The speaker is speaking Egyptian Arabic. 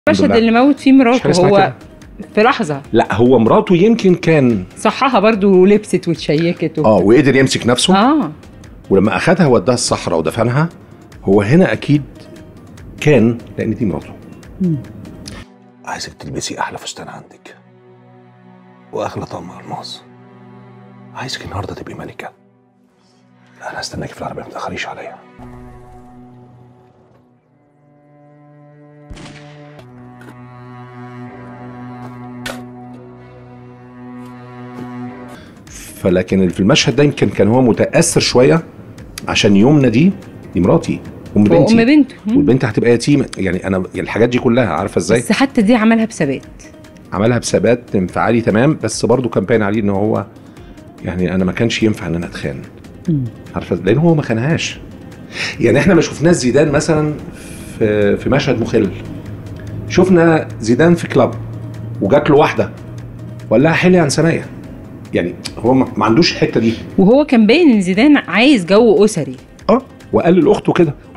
المشهد لله. اللي موت فيه مش حاجة مراته اسمها هو كده. في لحظه لا هو مراته يمكن كان صحها برضو ولبست واتشيكت و... اه وقدر يمسك نفسه اه ولما اخدها وداها الصحراء ودفنها هو هنا اكيد كان لان دي مراته عايزك تلبسي احلى فستان عندك واغلى طقم الماس عايزك النهارده تبقي ملكه انا هستناكي في العربيه ما تاخريش عليا فلكن اللي في المشهد ده يمكن كان هو متاثر شويه عشان يومنا دي دي مراتي ام بنتي وام بنته مم. والبنت هتبقى يتيمه يعني انا يعني الحاجات دي كلها عارفه ازاي بس حتى دي عملها بثبات عملها بثبات انفعالي تمام بس برضه كان باين عليه ان هو يعني انا ما كانش ينفع ان انا اتخان عارفه لان هو ما خانهاش يعني احنا ما شفناش زيدان مثلا في في مشهد مخل شفنا زيدان في كلاب وجات له واحده وقال لها حلي عن سنايا يعني هو ما ما عندوش الحته دي وهو كان باين ان زيدان عايز جو اسري اه وقال لاخته كده